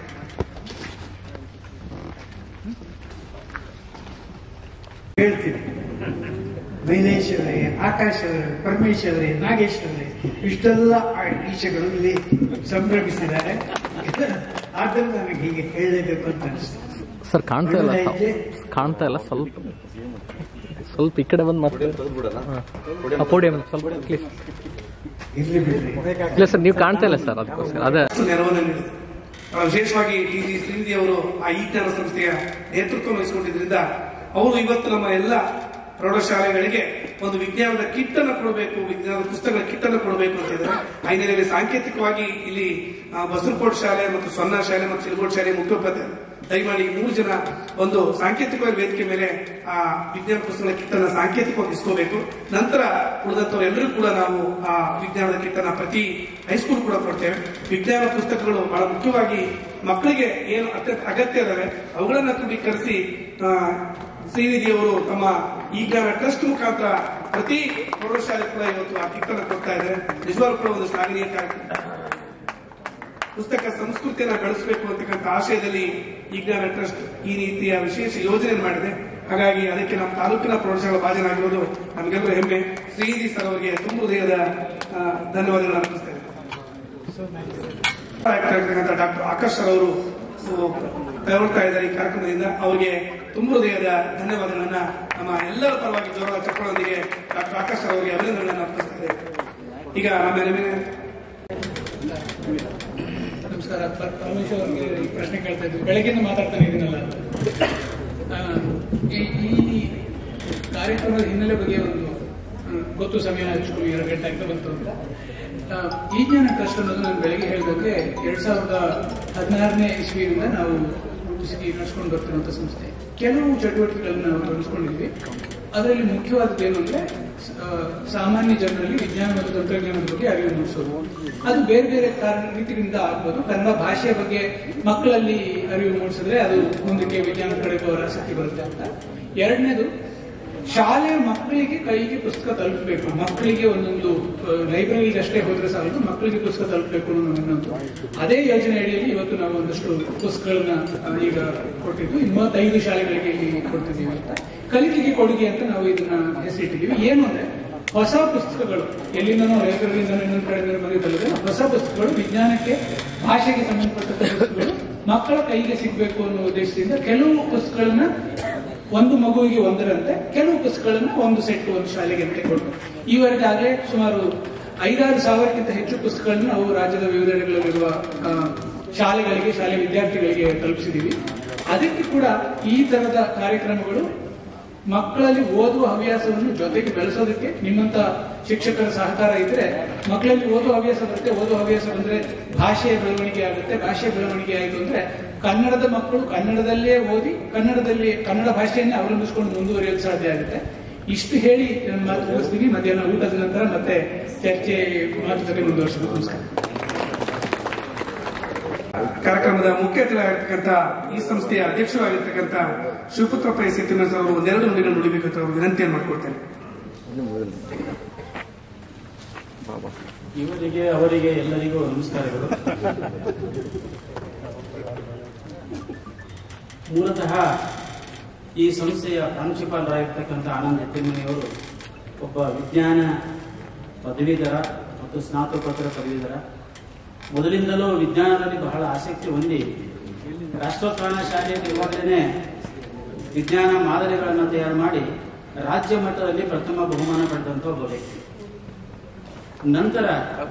ಹೇಳ್ತೀನಿ ಮೈಲೇಶ್ ಅವರೇ ಆಕಾಶ್ ಅವರೇ ಪರಮೇಶ್ ಅವರೇ ನಾಗೇಶ್ ಅವರೇ ಇಷ್ಟೆಲ್ಲ ಆ- ಈಚೆಗಳು ಇಲ್ಲಿ ಸಂಭ್ರಮಿಸಿದ್ದಾರೆ ಆದ್ದರಿಂದ ನನಗೆ ಹೀಗೆ ಹೇಳಲೇಬೇಕು ಅಂತ ಅನಿಸ್ತು ಸರ್ ಕಾಣ್ತಾ ಇಲ್ಲ ಒಳ್ಳೆ ಹೆಜ್ಜೆ. ಕಾಣ್ತಾ ಇಲ್ಲ ಸ್ವಲ್ಪ ಸ್ವಲ್ಪ ಈ ಕಡೆ ಬಂದು ಮತ್ತೆ ಪೋಡಿಯಂ ಸ್ವಲ್ಪ ಪ್ಲೀಸ್ ಇರ್ಲಿ ಬಿಡ್ರಿ ಇಲ್ಲ ಸರ್ ನೀವು ಕಾಣ್ತಾ ಇಲ್ಲ ಸರ್ ಅದಕ್ಕೋಸ್ಕರ ಅದೇ ಸಾಕಷ್ಟು ನೆರವನ್ನು ನೀಡಿದೆ ಬಹಳ ವಿಶೇಷವಾಗಿ ಟಿ ಜಿ ಶ್ರೀನಿಧಿ ಅವರು ಆ ಈ ಜ್ಞಾನ ಸಂಸ್ಥೆಯ ನೇತೃತ್ವ ವಹಿಸಿಕೊಂಡಿದ್ರಿಂದ ಅವರು ಇವತ್ತು ನಮ್ಮ ಎಲ್ಲ ಪ್ರೌಢಶಾಲೆಗಳಿಗೆ ಒಂದು ವಿಜ್ಞಾನದ ಕಿಟ್ ಅನ್ನು ಕೊಡಬೇಕು ವಿಜ್ಞಾನದ ಪುಸ್ತಕಗಳ ಕಿಟ್ ಅನ್ನು ಕೊಡಬೇಕು ಅಂತ ಇದ್ದಾರೆ ಆ ಹಿನ್ನೆಲೆಯಲ್ಲಿ ಸಾಂಕೇತಿಕವಾಗಿ ಇಲ್ಲಿ ಆ, ಬಸವಕೋಟ್ ಶಾಲೆ ಮತ್ತು ಸೊನ್ನ ಶಾಲೆ ಮತ್ತು ಚಿಲಗೋಡ್ ಶಾಲೆ ಮುಖ್ಯೋಪಾಧ್ಯಾಯ ದಯಮಾಡಿ ಈ ಮೂರು ಜನ ಒಂದು ಸಾಂಕೇತಿಕವಾಗಿ ವೇದಿಕೆ ಮೇಲೆ ಆ ವಿಜ್ಞಾನ ಪುಸ್ತಕಗಳ ಕಿಟ್ ಅನ್ನ ಸಾಂಕೇತಿಕವಾಗಿ ಇಸ್ಕೋಬೇಕು ನಂತರ ಉಳಿದಂತವ್ರು ಎಲ್ಲರೂ ಕೂಡ ನಾವು ಆ ವಿಜ್ಞಾನದ ಕಿಟ್ ಅನ್ನ ಪ್ರತಿ ಹೈಸ್ಕೂಲ್ ಕೂಡ ಕೊಡ್ತೇವೆ ವಿಜ್ಞಾನ ಪುಸ್ತಕಗಳು ಬಹಳ ಮುಖ್ಯವಾಗಿ ಮಕ್ಕಳಿಗೆ ಏನು ಅತ್ಯಂತ ಅಗತ್ಯ ಇದಾವೆ ಅವುಗಳನ್ನ ಕ್ರೋಢೀಕರಿಸಿ ಆ, ಶ್ರೀನಿಧಿಯವರು ತಮ್ಮ ಈಗ ಟ್ರಸ್ಟ್ ಮುಖಾಂತರ ಪ್ರತಿ ಪ್ರೌಢಶಾಲೆ ಕೂಡ ಇವತ್ತು ಆ ಕಿಟ್ ಅನ್ನು ಕೊಡ್ತಾ ಇದ್ದಾರೆ ನಿಜವಾಗ್ಲೂ ಕೂಡ ಒಂದು ಶ್ಲಾಘನೀಯ ಕಾರ್ಯಕ್ರಮ ಪುಸ್ತಕ ಸಂಸ್ಕೃತಿಯನ್ನ ಬೆಳೆಸಬೇಕು ಅಂತಕ್ಕಂಥ ಆಶಯದಲ್ಲಿ ಈಜ್ಞಾನ ಟ್ರಸ್ಟ್ ಈ ರೀತಿಯ ವಿಶೇಷ ಯೋಜನೆ ಮಾಡಿದೆ ಹಾಗಾಗಿ ಅದಕ್ಕೆ ನಮ್ಮ ತಾಲೂಕಿನ ಪ್ರೌಢಶಾಲಾ ಭಾಜನಾಗಿರೋದು ನಮಗೆಲ್ಲರೂ ಹೆಮ್ಮೆ ಶ್ರೀನಿಧಿ ಸರ್ ಅವರಿಗೆ ತುಂಬ ಹೃದಯದ ಆ, ಧನ್ಯವಾದಗಳನ್ನು ಅರ್ಪಿಸ್ತೇನೆ ಆಗಿರ್ತಕ್ಕಂಥ ಡಾಕ್ಟರ್ ಆಕಾಶ್ ಸರ್ ಅವರು ತಗೊಳ್ತಾ ಇದ್ದಾರೆ ಈ ಕಾರ್ಯಕ್ರಮದಿಂದ ಅವರಿಗೆ ತುಂಬ ಹೃದಯದ ಧನ್ಯವಾದಗಳನ್ನ ನಮ್ಮ ಎಲ್ಲರ ಪರವಾಗಿ ಜೋರಾದ ಚಪ್ಪಳೊಂದಿಗೆ ಡಾಕ್ಟರ್ ಆಕಾಶ್ ಸರ್ ಅವರಿಗೆ ಅಭಿನಂದನೆಗಳನ್ನು ಅರ್ಪಿಸ್ತಾ ಇದ್ದೇವೆ ಈಗ ನಮ್ಮ ನೆನಪಿನ ನಮಸ್ಕಾರ ಪರ- ಪರಮೇಶ್ವರ್ ಅವರಿಗೆ ಈ ಪ್ರಶ್ನೆ ಕೇಳ್ತಾ ಇದ್ವಿ ಬೆಳಗ್ಗೆಯಿಂದ ಮಾತಾಡ್ತಾನೆ ಇದನ್ನೆಲ್ಲ ಆ, ಈ ಈ ಕಾರ್ಯಕ್ರಮದ ಹಿನ್ನೆಲೆ ಬಗ್ಗೆ ಒಂದು ಆ, ಗೊತ್ತು ಸಮಯ ಹಚ್ಕೊಂಡು ಎರಡು ಗಂಟೆ ಆಗ್ತಾ ಬಂತು ಅಂತ ಆ, ಈ ಜ್ಞಾನ ಟ್ರಸ್ಟ್ ಅನ್ನೋದು ನಾನು ಬೆಳಗ್ಗೆ ಹೇಳಿದಂಗೆ ಎರಡ್ ಸಾವಿರದ ಹದಿನಾರನೇ ಇಸ್ವಿಯಿಂದ ನಾವು ರೂಪಿಸಿ ನಡೆಸ್ಕೊಂಡು ಬರ್ತಿರುವಂತ ಸಂಸ್ಥೆ ಕೆಲವು ಚಟುವಟಿಕೆಗಳನ್ನ ನಾವು ತೊಡಗಿಸ್ಕೊಂಡಿದ್ವಿ ಅದರಲ್ಲಿ ಮುಖ್ಯವಾದದ್ದು ಏನು ಅಂದ್ರೆ ಆ, ಸಾಮಾನ್ಯ ಜನರಲ್ಲಿ ವಿಜ್ಞಾನ ಮತ್ತು ತಂತ್ರಜ್ಞಾನದ ಬಗ್ಗೆ ಅರಿವು ಮೂಡಿಸೋದು ಅದು ಬೇರೆ ಬೇರೆ ಕಾರಣ ರೀತಿಗಳಿಂದ ಆಗ್ಬೋದು ಕನ್ನಡ ಭಾಷೆಯ ಬಗ್ಗೆ ಮಕ್ಕಳಲ್ಲಿ ಅರಿವು ಮೂಡಿಸಿದ್ರೆ ಅದು ಮುಂದಕ್ಕೆ ವಿಜ್ಞಾನದ ಕಡೆಗೆ ಅವರ ಆಸಕ್ತಿ ಬರುತ್ತೆ ಅಂತ ಎರಡನೇದು ಶಾಲೆಯ ಮಕ್ಕಳಿಗೆ ಕೈಗೆ ಪುಸ್ತಕ ತಲುಪಬೇಕು ಮಕ್ಕಳಿಗೆ ಒಂದೊಂದು ಲೈಬ್ರರಿಗೆ ಅಷ್ಟೇ ಹೋದ್ರೆ ಸಾಲದು ಮಕ್ಕಳಿಗೆ ಪುಸ್ತಕ ತಲುಪಬೇಕು ಅನ್ನೋ ಇನ್ನೊಂದು ಅದೇ ಯೋಜನೆ ಅಡಿಯಲ್ಲಿ ಇವತ್ತು ನಾವು ಒಂದಷ್ಟು ಪುಸ್ತಕಗಳನ್ನ ಆ, ಈಗ ಕೊಟ್ಟಿದ್ವಿ ಇನ್ನು ಮೂವತ್ತೈದು ಶಾಲೆಗಳಿಗೆ ಇಲ್ಲಿ ಕೊಡ್ತಿದ್ದೀವಿ ಅಂತ ಕಲಿಕೆಗೆ ಕೊಡುಗೆ ಅಂತ ನಾವು ಇದನ್ನ ಹೆಸರಿಟ್ಟಿದ್ದೀವಿ ಏನು ಅಂದ್ರೆ ಹೊಸ ಪುಸ್ತಕಗಳು ಎಲ್ಲಿಂದನೋ ಲೈಬ್ರರಿಯಿಂದ ಇನ್ನೊಂದು ಕಡೆ ಬಂದಿದ್ದಲ್ಲದೆ ಹೊಸ ಪುಸ್ತಕಗಳು ವಿಜ್ಞಾನಕ್ಕೆ ಭಾಷೆಗೆ ಸಂಬಂಧಪಟ್ಟ ಪುಸ್ತಕಗಳು ಮಕ್ಕಳ ಕೈಗೆ ಸಿಗಬೇಕು ಅನ್ನೋ ಉದ್ದೇಶದಿಂದ ಕೆಲವು ಪುಸ್ತಕಗಳನ್ನ ಒಂದು ಮಗುವಿಗೆ ಒಂದರಂತೆ ಕೆಲವು ಪುಸ್ತಕಗಳನ್ನ ಒಂದು ಸೆಟ್ ಒಂದು ಶಾಲೆಗೆ ಅಂತ ಕೊಟ್ಟು ಈವರೆಗೆ ಆಗಲೇ ಸುಮಾರು ಐದಾರು ಸಾವಿರಕ್ಕಿಂತ ಹೆಚ್ಚು ಪುಸ್ತಕಗಳನ್ನು ನಾವು ರಾಜ್ಯದ ವಿವಿಧೆಡೆಗಳಲ್ಲಿರುವ ಆ, ಶಾಲೆಗಳಿಗೆ ಶಾಲೆ ವಿದ್ಯಾರ್ಥಿಗಳಿಗೆ ತಲುಪಿಸಿದ್ದೀವಿ ಅದಕ್ಕೆ ಕೂಡ ಈ ತರದ ಕಾರ್ಯಕ್ರಮಗಳು ಮಕ್ಕಳಲ್ಲಿ ಓದುವ ಹವ್ಯಾಸವನ್ನು ಜೊತೆಗೆ ಬೆಳೆಸೋದಕ್ಕೆ ನಿಮ್ಮಂತ ಶಿಕ್ಷಕರ ಸಹಕಾರ ಇದ್ರೆ ಮಕ್ಕಳಲ್ಲಿ ಓದುವ ಹವ್ಯಾಸ ಬರುತ್ತೆ ಓದುವ ಹವ್ಯಾಸ ಬಂದ್ರೆ ಭಾಷೆಯ ಬೆಳವಣಿಗೆ ಆಗುತ್ತೆ ಭಾಷೆಯ ಬೆಳವಣಿಗೆ ಆಯಿತು ಅಂದ್ರೆ ಕನ್ನಡದ ಮಕ್ಕಳು ಕನ್ನಡದಲ್ಲೇ ಓದಿ ಕನ್ನಡದಲ್ಲಿ ಕನ್ನಡ ಭಾಷೆಯನ್ನೇ ಅವಲಂಬಿಸಿಕೊಂಡು ಮುಂದುವರಿಯಲು ಸಾಧ್ಯ ಆಗುತ್ತೆ ಇಷ್ಟು ಹೇಳಿ ನನ್ನ ಮಾತು ಮುಗಿಸ್ತೀನಿ ಮಧ್ಯಾಹ್ನ ಊಟದ ನಂತರ ಮತ್ತೆ ಚರ್ಚೆ ಮಾತುಕತೆ ಮುಂದುವರಿಸಬೇಕು ನಮಸ್ಕಾರ ಕಾರ್ಯಕ್ರಮದ ಮುಖ್ಯ ಅತಿಥಿಯಾಗಿರ್ತಕ್ಕಂಥ ಈ ಸಂಸ್ಥೆಯ ಅಧ್ಯಕ್ಷರಾಗಿರ್ತಕ್ಕಂಥ ಶಿವಪುತ್ರ ಪೈ ಸಿದ್ದರಾಮಯ್ಯ ಅವರು ಒಂದೆರಡು ನುಡಿಗಳು ನುಡಿಬೇಕಂತ ಅವರು ವಿನಂತಿಯನ್ನು ಮಾಡ್ಕೊಳ್ತೇನೆ ಇವರಿಗೆ ಅವರಿಗೆ ಎಲ್ಲರಿಗೂ ನಮಸ್ಕಾರಗಳು ಮೂಲತಃ ಈ ಸಂಸ್ಥೆಯ ಪ್ರಾಂಶುಪಾಲರಾಗಿರ್ತಕ್ಕಂಥ ಆನಂದ್ ಎತ್ತಿಮನಿಯವರು ಒಬ್ಬ ವಿಜ್ಞಾನ ಪದವೀಧರ ಮತ್ತು ಸ್ನಾತಕೋತ್ತರ ಪದವೀಧರ ಮೊದಲಿಂದಲೂ ವಿಜ್ಞಾನದಲ್ಲಿ ಬಹಳ ಆಸಕ್ತಿ ಹೊಂದಿ ರಾಷ್ಟ್ರೋತ್ಥಾನ ಶಾಲೆಯ ನಿರ್ವಹಣೆ ವಿಜ್ಞಾನ ಮಾದರಿಗಳನ್ನು ತಯಾರು ಮಾಡಿ ರಾಜ್ಯ ಮಟ್ಟದಲ್ಲಿ ಪ್ರಥಮ ಬಹುಮಾನ ಪಡೆದಂತ ಒಬ್ಬ ವ್ಯಕ್ತಿ ನಂತರ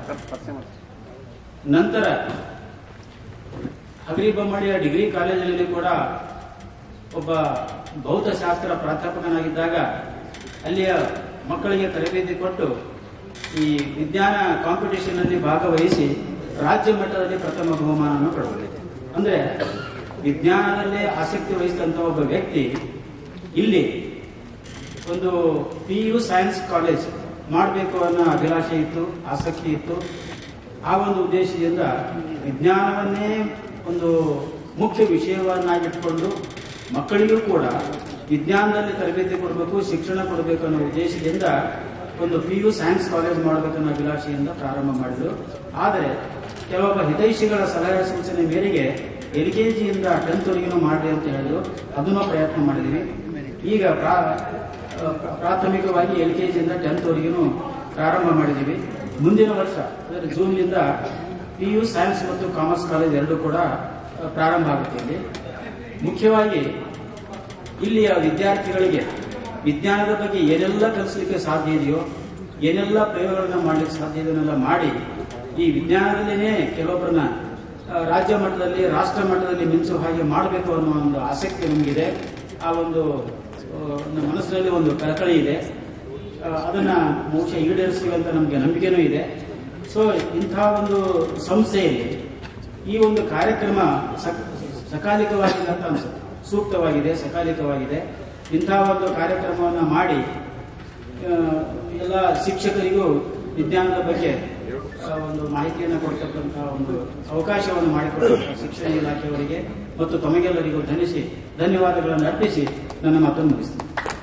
ನಂತರ ಹಗರಿಬೊಮ್ಮಡಿಯ ಡಿಗ್ರಿ ಕಾಲೇಜಿನಲ್ಲಿ ಕೂಡ ಒಬ್ಬ ಭೌತಶಾಸ್ತ್ರ ಪ್ರಾಧ್ಯಾಪಕನಾಗಿದ್ದಾಗ ಅಲ್ಲಿಯ ಮಕ್ಕಳಿಗೆ ತರಬೇತಿ ಕೊಟ್ಟು ಈ ವಿಜ್ಞಾನ ಕಾಂಪಿಟೇಷನ್ ಅಲ್ಲಿ ಭಾಗವಹಿಸಿ ರಾಜ್ಯ ಮಟ್ಟದಲ್ಲಿ ಪ್ರಥಮ ಬಹುಮಾನವನ್ನು ಪಡೆದಿದೆ ಅಂದ್ರೆ ವಿಜ್ಞಾನದಲ್ಲೇ ಆಸಕ್ತಿ ವಹಿಸಿದಂತ ಒಬ್ಬ ವ್ಯಕ್ತಿ ಇಲ್ಲಿ ಒಂದು ಪಿ ಯು ಸೈನ್ಸ್ ಕಾಲೇಜ್ ಮಾಡಬೇಕು ಅನ್ನೋ ಅಭಿಲಾಷೆ ಇತ್ತು ಆಸಕ್ತಿ ಇತ್ತು ಆ ಒಂದು ಉದ್ದೇಶದಿಂದ ವಿಜ್ಞಾನವನ್ನೇ ಒಂದು ಮುಖ್ಯ ವಿಷಯವನ್ನಾಗಿಟ್ಕೊಂಡು ಮಕ್ಕಳಿಗೂ ಕೂಡ ವಿಜ್ಞಾನದಲ್ಲಿ ತರಬೇತಿ ಕೊಡಬೇಕು ಶಿಕ್ಷಣ ಕೊಡಬೇಕು ಅನ್ನೋ ಉದ್ದೇಶದಿಂದ ಒಂದು ಪಿ ಯು ಸೈನ್ಸ್ ಕಾಲೇಜ್ ಮಾಡಬೇಕನ್ನೋ ಅಭಿಲಾಷೆಯಿಂದ ಪ್ರಾರಂಭ ಮಾಡಿದ್ರು ಆದರೆ ಕೆಲವೊಬ್ಬ ಹಿತೈಷಿಗಳ ಸಲಹೆ ಸೂಚನೆ ಮೇರೆಗೆ ಎಲ್ ಕೆ ಜಿಯಿಂದ ಟೆಂತ್ವರೆಗೂ ಮಾಡಿ ಅಂತ ಹೇಳಿದ್ರು ಅದನ್ನು ಪ್ರಯತ್ನ ಮಾಡಿದ್ವಿ ಈಗ ಪ್ರಾ- ಆ, ಪ್ರಾಥಮಿಕವಾಗಿ ಎಲ್ ಕೆ ಜಿಯಿಂದ ಟೆಂತ್ವರೆಗೂ ಪ್ರಾರಂಭ ಮಾಡಿದ್ದೀವಿ ಮುಂದಿನ ವರ್ಷ ಅಂದರೆ ಜೂನ್ನಿಂದ ಪಿ ಯು ಸೈನ್ಸ್ ಮತ್ತು ಕಾಮರ್ಸ್ ಕಾಲೇಜ್ ಎರಡೂ ಕೂಡ ಆ, ಪ್ರಾರಂಭ ಆಗುತ್ತೆ ಇಲ್ಲಿ ಮುಖ್ಯವಾಗಿ ಇಲ್ಲಿಯ ವಿದ್ಯಾರ್ಥಿಗಳಿಗೆ ವಿಜ್ಞಾನದ ಬಗ್ಗೆ ಏನೆಲ್ಲ ಕಲಿಸಲಿಕ್ಕೆ ಸಾಧ್ಯ ಇದೆಯೋ ಏನೆಲ್ಲ ಪ್ರಯೋಗಗಳನ್ನ ಮಾಡಲಿಕ್ಕೆ ಸಾಧ್ಯ ಇದನ್ನೆಲ್ಲ ಮಾಡಿ ಈ ವಿಜ್ಞಾನದಲ್ಲಿನೇ ಕೆಲವೊಬ್ಬರನ್ನ ಆ, ರಾಜ್ಯ ಮಟ್ಟದಲ್ಲಿ ರಾಷ್ಟ್ರ ಮಟ್ಟದಲ್ಲಿ ಮಿಂಚುವ ಹಾಗೆ ಮಾಡಬೇಕು ಅನ್ನೋ ಒಂದು ಆಸಕ್ತಿ ನಮಗಿದೆ ಆ ಒಂದು ಆ, ನಮ್ಮ ಮನಸ್ಸಿನಲ್ಲಿ ಒಂದು ಕಳಕಳಿ ಇದೆ ಆ, ಅದನ್ನ ಬಹುಶಃ ಈಡೇರಿಸ್ತೀವಿ ಅಂತ ನಮಗೆ ನಂಬಿಕೆನೂ ಇದೆ ಸೊ ಇಂಥ ಒಂದು ಸಂಸ್ಥೆಯಲ್ಲಿ ಈ ಒಂದು ಕಾರ್ಯಕ್ರಮ ಸಕ್- ಸಕಾಲಿಕವಾಗಿದೆ ಅಂತ ಅನ್ಸುತ್ತೆ ಸೂಕ್ತವಾಗಿದೆ ಸಕಾಲಿಕವಾಗಿದೆ ಇಂಥ ಒಂದು ಕಾರ್ಯಕ್ರಮವನ್ನು ಮಾಡಿ ಆ, ಎಲ್ಲ ಶಿಕ್ಷಕರಿಗೂ ವಿಜ್ಞಾನದ ಬಗ್ಗೆ ಆ, ಒಂದು ಮಾಹಿತಿಯನ್ನು ಕೊಡ್ತಕ್ಕಂಥ ಒಂದು ಅವಕಾಶವನ್ನು ಮಾಡಿಕೊಟ್ಟಂಥ ಶಿಕ್ಷಣ ಇಲಾಖೆಯವರಿಗೆ ಮತ್ತು ತಮಗೆಲ್ಲರಿಗೂ ಧನಿಸಿ ಧನ್ಯವಾದಗಳನ್ನು ಅರ್ಪಿಸಿ ನನ್ನ ಮಾತನ್ನು ಮುಗಿಸ್ತೀನಿ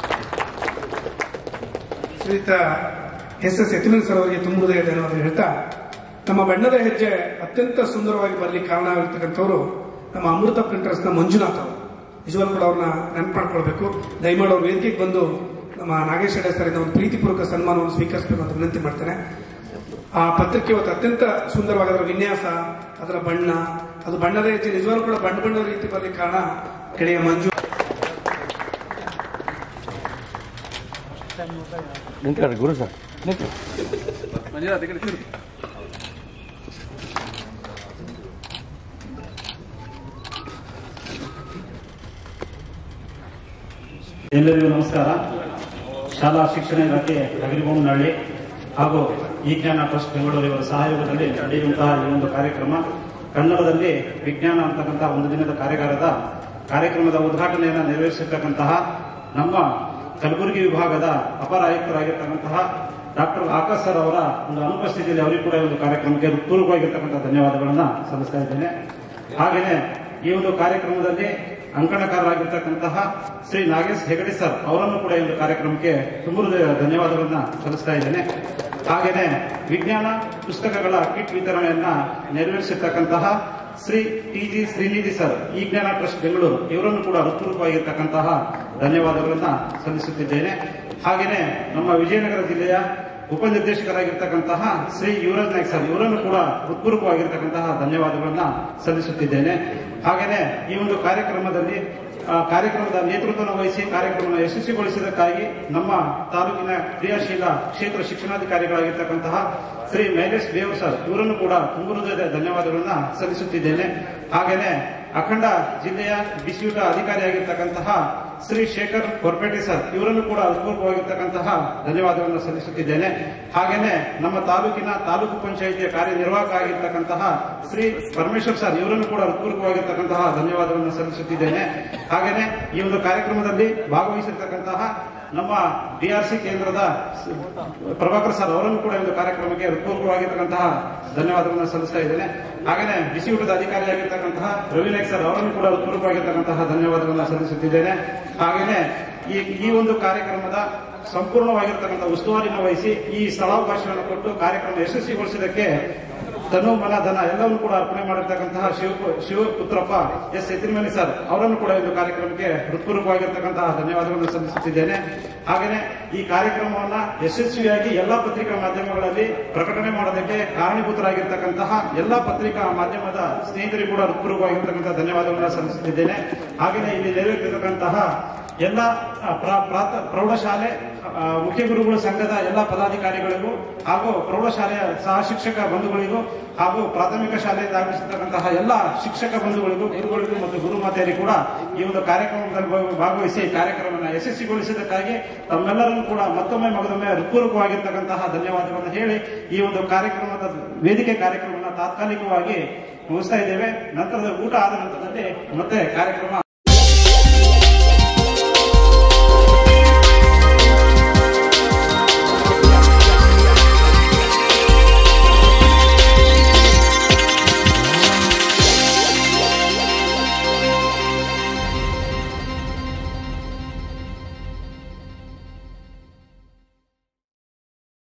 ಶ್ರೀಯುತ ಎಸ್ ಎಸ್ ಯತಿಮನ್ ಸರ್ ಅವರಿಗೆ ತುಂಬ ಹೃದಯ ಧನ್ಯವಾದ ಹೇಳ್ತಾ ನಮ್ಮ ಬಣ್ಣದ ಹೆಜ್ಜೆ ಅತ್ಯಂತ ಸುಂದರವಾಗಿ ಬರಲಿಕ್ಕೆ ಕಾರಣವಾಗಿರ್ತಕ್ಕಂಥವ್ರು ನಮ್ಮ ಅಮೃತ ಪ್ರಿಂಟರ್ಸ್ನ ಮಂಜುನಾಥ್ ಅವರು ನಿಜವಾಗ್ಲೂ ಕೂಡ ಅವ್ರನ್ನ ನೆನಪು ಮಾಡ್ಕೊಳ್ಬೇಕು ದಯಮಾಡಿ ಅವ್ರ ವೇದಿಕೆಗೆ ಬಂದು ನಮ್ಮ ನಾಗೇಶ್ ಹೆಡೆ ಸರಿಂದ ಒಂದು ಪ್ರೀತಿಪೂರ್ವಕ ಸನ್ಮಾನವನ್ನು ಸ್ವೀಕರಿಸಬೇಕು ಅಂತ ವಿನಂತಿ ಮಾಡ್ತೇನೆ ಆ ಪತ್ರಿಕೆ ಇವತ್ತು ಅತ್ಯಂತ ಸುಂದರವಾಗಿ ಅದರ ವಿನ್ಯಾಸ ಅದರ ಬಣ್ಣ ಅದು ಬಣ್ಣದ ಹೆಜ್ಜೆ ನಿಜವಾಗ್ಲೂ ಕೂಡ ಬಣ್ಣ ಬಣ್ಣದ ರೀತಿ ಬರಲಿಕ್ಕೆ ಕಾರಣ ಗೆಳೆಯ ಮಂಜು ನಿಂತ್ಕೊಳ್ಳಿ ಗುರು ಸರ್ ನಿಂತು ಎಲ್ಲರಿಗೂ ನಮಸ್ಕಾರ ಶಾಲಾ ಶಿಕ್ಷಣ ಇಲಾಖೆ ಹಗರಿಬೊಮ್ಮನಹಳ್ಳಿ ಹಾಗೂ ಈ ಜ್ಞಾನ ಟ್ರಸ್ಟ್ ಬೆಂಗಳೂರು ಇವರ ಸಹಯೋಗದಲ್ಲಿ ನಡೆಯುವಂತಹ ಈ ಒಂದು ಕಾರ್ಯಕ್ರಮ ಕನ್ನಡದಲ್ಲಿ ವಿಜ್ಞಾನ ಅಂತಕ್ಕಂತಹ ಒಂದು ದಿನದ ಕಾರ್ಯಾಗಾರದ ಕಾರ್ಯಕ್ರಮದ ಉದ್ಘಾಟನೆಯನ್ನು ನೆರವೇರಿಸಿರ್ತಕ್ಕಂತಹ ನಮ್ಮ ಕಲಬುರಗಿ ವಿಭಾಗದ ಅಪರ ಆಯುಕ್ತರಾಗಿರ್ತಕ್ಕಂತಹ ಡಾಕ್ಟರ್ ಆಕಾಶ್ ಸರ್ ಅವರ ಒಂದು ಅನುಪಸ್ಥಿತಿಯಲ್ಲಿ ಅವರಿಗೂ ಕೂಡ ಈ ಒಂದು ಕಾರ್ಯಕ್ರಮಕ್ಕೆ ಹೃತ್ಪೂರ್ವಕವಾಗಿರ್ತಕ್ಕಂತಹ ಧನ್ಯವಾದಗಳನ್ನ ಸಲ್ಲಿಸ್ತಾ ಇದ್ದೇನೆ ಹಾಗೆಯೇ ಈ ಒಂದು ಕಾರ್ಯಕ್ರಮದಲ್ಲಿ ಅಂಕಣಕಾರರಾಗಿರ್ತಕ್ಕಂತಹ ಶ್ರೀ ನಾಗೇಶ್ ಹೆಗಡೆ ಸರ್ ಅವರನ್ನು ಕೂಡ ಈ ಒಂದು ಕಾರ್ಯಕ್ರಮಕ್ಕೆ ತುಂಬ ಧನ್ಯವಾದಗಳನ್ನ ಸಲ್ಲಿಸ್ತಾ ಇದ್ದೇನೆ ಹಾಗೆಯೇ ವಿಜ್ಞಾನ ಪುಸ್ತಕಗಳ ಕಿಟ್ ವಿತರಣೆಯನ್ನ ನೆರವೇರಿಸಿರ್ತಕ್ಕಂತಹ Shri T G Srinidhi sir ಈ ಜ್ಞಾನ ಟ್ರಸ್ಟ್ ಬೆಂಗಳೂರು ಇವರನ್ನು ಕೂಡ ಹೃತ್ಪೂರ್ವಕವಾಗಿರ್ತಕ್ಕಂತಹ ಧನ್ಯವಾದಗಳನ್ನ ಸಲ್ಲಿಸುತ್ತಿದ್ದೇನೆ ಹಾಗೆಯೇ ನಮ್ಮ ವಿಜಯನಗರ ಜಿಲ್ಲೆಯ ಉಪನಿರ್ದೇಶಕರಾಗಿರ್ತಕ್ಕಂತಹ ಶ್ರೀ ಯುವರಾಜ್ ನಾಯ್ಕ್ ಸರ್ ಇವರನ್ನು ಕೂಡ ಹೃತ್ಪೂರ್ವಕವಾಗಿರ್ತಕ್ಕಂತಹ ಧನ್ಯವಾದಗಳನ್ನ ಸಲ್ಲಿಸುತ್ತಿದ್ದೇನೆ ಹಾಗೆಯೇ ಈ ಒಂದು ಕಾರ್ಯಕ್ರಮದಲ್ಲಿ ಆ, ಕಾರ್ಯಕ್ರಮದ ನೇತೃತ್ವವನ್ನು ವಹಿಸಿ ಕಾರ್ಯಕ್ರಮವನ್ನು ಯಶಸ್ವಿಗೊಳಿಸಿದ್ದಕ್ಕಾಗಿ ನಮ್ಮ ತಾಲೂಕಿನ ಕ್ರಿಯಾಶೀಲ ಕ್ಷೇತ್ರ ಶಿಕ್ಷಣಾಧಿಕಾರಿಗಳಾಗಿರ್ತಕ್ಕಂತಹ ಶ್ರೀ ಮೈಲೇಶ್ ದೇವ್ ಸರ್ ಇವರನ್ನು ಕೂಡ ತುಂಬ ಹೃದಯದ ಧನ್ಯವಾದಗಳನ್ನ ಸಲ್ಲಿಸುತ್ತಿದ್ದೇನೆ ಹಾಗೆಯೇ ಅಖಂಡ ಜಿಲ್ಲೆಯ ಬಿಸಿಯೂಟ ಅಧಿಕಾರಿಯಾಗಿರ್ತಕ್ಕಂತಹ ಶ್ರೀ ಶೇಖರ್ ಹೊರಪೇಟೆ ಸರ್ ಇವರನ್ನು ಕೂಡ ಹೃತ್ಪೂರ್ವಕವಾಗಿರ್ತಕ್ಕಂತಹ ಧನ್ಯವಾದಗಳನ್ನು ಸಲ್ಲಿಸುತ್ತಿದ್ದೇನೆ ಹಾಗೇನೆ ನಮ್ಮ ತಾಲೂಕಿನ ತಾಲೂಕು ಪಂಚಾಯಿತಿಯ ಕಾರ್ಯನಿರ್ವಾಹಕ ಆಗಿರ್ತಕ್ಕಂತಹ ಶ್ರೀ ಪರಮೇಶ್ವರ್ ಸರ್ ಇವರನ್ನು ಕೂಡ ಹೃತ್ಪೂರ್ವಕವಾಗಿರ್ತಕ್ಕಂತಹ ಧನ್ಯವಾದಗಳನ್ನು ಸಲ್ಲಿಸುತ್ತಿದ್ದೇನೆ ಹಾಗೇನೆ ಈ ಒಂದು ಕಾರ್ಯಕ್ರಮದಲ್ಲಿ ಭಾಗವಹಿಸಿರ್ತಕ್ಕಂತಹ ನಮ್ಮ ಡಿಆರ್ಸಿ ಕೇಂದ್ರದ ಸ- ಪ್ರಭಾಕರ್ ಸರ್ ಅವರನ್ನು ಕೂಡ ಈ ಒಂದು ಕಾರ್ಯಕ್ರಮಕ್ಕೆ ಹೃತ್ಪೂರ್ವಕವಾಗಿರ್ತಕ್ಕಂತಹ ಧನ್ಯವಾದಗಳನ್ನು ಸಲ್ಲಿಸ್ತಾ ಇದ್ದೇನೆ ಹಾಗೆಯೇ ಬಿಸಿ ಊಟದ ಅಧಿಕಾರಿಯಾಗಿರ್ತಕ್ಕಂತಹ ರವಿ ನಾಯ್ಕ್ ಸರ್ ಅವರನ್ನು ಕೂಡ ಹೃತ್ಪೂರ್ವಕವಾಗಿರ್ತಕ್ಕಂತಹ ಧನ್ಯವಾದಗಳನ್ನು ಸಲ್ಲಿಸುತ್ತಿದ್ದೇನೆ ಹಾಗೆಯೇ ಈ ಈ ಒಂದು ಕಾರ್ಯಕ್ರಮದ ಸಂಪೂರ್ಣವಾಗಿರ್ತಕ್ಕಂಥ ಉಸ್ತುವಾರಿನ ವಹಿಸಿ ಈ ಸ್ಥಳಾವಕಾಶವನ್ನು ಕೊಟ್ಟು ಕಾರ್ಯಕ್ರಮ ಯಶಸ್ವಿಗೊಳಿಸಿದ್ದಕ್ಕೆ ತನು ಮನ ಧನ ಎಲ್ಲವನ್ನೂ ಕೂಡ ಅರ್ಪಣೆ ಮಾಡಿರ್ತಕ್ಕಂತಹ ಶಿವ ಶಿವಪುತ್ರಪ್ಪ ಎಸ್ ಎತ್ತಿನಮನಿ ಸರ್ ಅವರನ್ನು ಕೂಡ ಒಂದು ಕಾರ್ಯಕ್ರಮಕ್ಕೆ ಹೃತ್ಪೂರ್ವಕವಾಗಿರ್ತಕ್ಕಂತಹ ಧನ್ಯವಾದಗಳನ್ನು ಸಲ್ಲಿಸುತ್ತಿದ್ದೇನೆ ಹಾಗೆಯೇ ಈ ಕಾರ್ಯಕ್ರಮವನ್ನ ಯಶಸ್ವಿಯಾಗಿ ಎಲ್ಲಾ ಪತ್ರಿಕಾ ಮಾಧ್ಯಮಗಳಲ್ಲಿ ಪ್ರಕಟಣೆ ಮಾಡೋದಕ್ಕೆ ಕಾರಣೀಭೂತರಾಗಿರ್ತಕ್ಕಂತಹ ಎಲ್ಲಾ ಪತ್ರಿಕಾ ಮಾಧ್ಯಮದ ಸ್ನೇಹಿತರಿಗೂ ಕೂಡ ಹೃತ್ಪೂರ್ವಕವಾಗಿರ್ತಕ್ಕಂತಹ ಧನ್ಯವಾದಗಳನ್ನು ಸಲ್ಲಿಸುತ್ತಿದ್ದೇನೆ ಹಾಗೆಯೇ ಇಲ್ಲಿ ನೆರವೇರಿರ್ತಕ್ಕಂತಹ ಎಲ್ಲ ಆ, ಪ್ರ- ಪ್ರಾಥ- ಪ್ರೌಢಶಾಲೆ ಆ, ಮುಖ್ಯ ಗುರುಗಳ ಸಂಘದ ಎಲ್ಲ ಪದಾಧಿಕಾರಿಗಳಿಗೂ ಹಾಗೂ ಪ್ರೌಢಶಾಲೆಯ ಸಹ ಶಿಕ್ಷಕ ಬಂಧುಗಳಿಗೂ ಹಾಗೂ ಪ್ರಾಥಮಿಕ ಶಾಲೆಯಿಂದ ಆಗಮಿಸಿರ್ತಕ್ಕಂತಹ ಎಲ್ಲ ಶಿಕ್ಷಕ ಬಂಧುಗಳಿಗೂ ಗುರುಗಳಿಗೂ ಮತ್ತು ಗುರು ಮಾತೆಯರಿಗೂ ಕೂಡ ಈ ಒಂದು ಕಾರ್ಯಕ್ರಮದಲ್ಲಿ ಭಾಗ- ಭಾಗವಹಿಸಿ ಕಾರ್ಯಕ್ರಮವನ್ನು ಯಶಸ್ವಿಗೊಳಿಸಿದ್ದಕ್ಕಾಗಿ ತಮ್ಮೆಲ್ಲರನ್ನು ಕೂಡ ಮತ್ತೊಮ್ಮೆ ಮಗದೊಮ್ಮೆ ಹೃತ್ಪೂರ್ವಕವಾಗಿರ್ತಕ್ಕಂತಹ ಧನ್ಯವಾದಗಳನ್ನು ಹೇಳಿ ಈ ಒಂದು ಕಾರ್ಯಕ್ರಮದ ವೇದಿಕೆ ಕಾರ್ಯಕ್ರಮವನ್ನು ತಾತ್ಕಾಲಿಕವಾಗಿ ಮುಗಿಸ್ತಾ ಇದ್ದೇವೆ ನಂತರದ ಊಟ ಆದ ನಂತರದಲ್ಲಿ ಮತ್ತೆ ಕಾರ್ಯಕ್ರಮ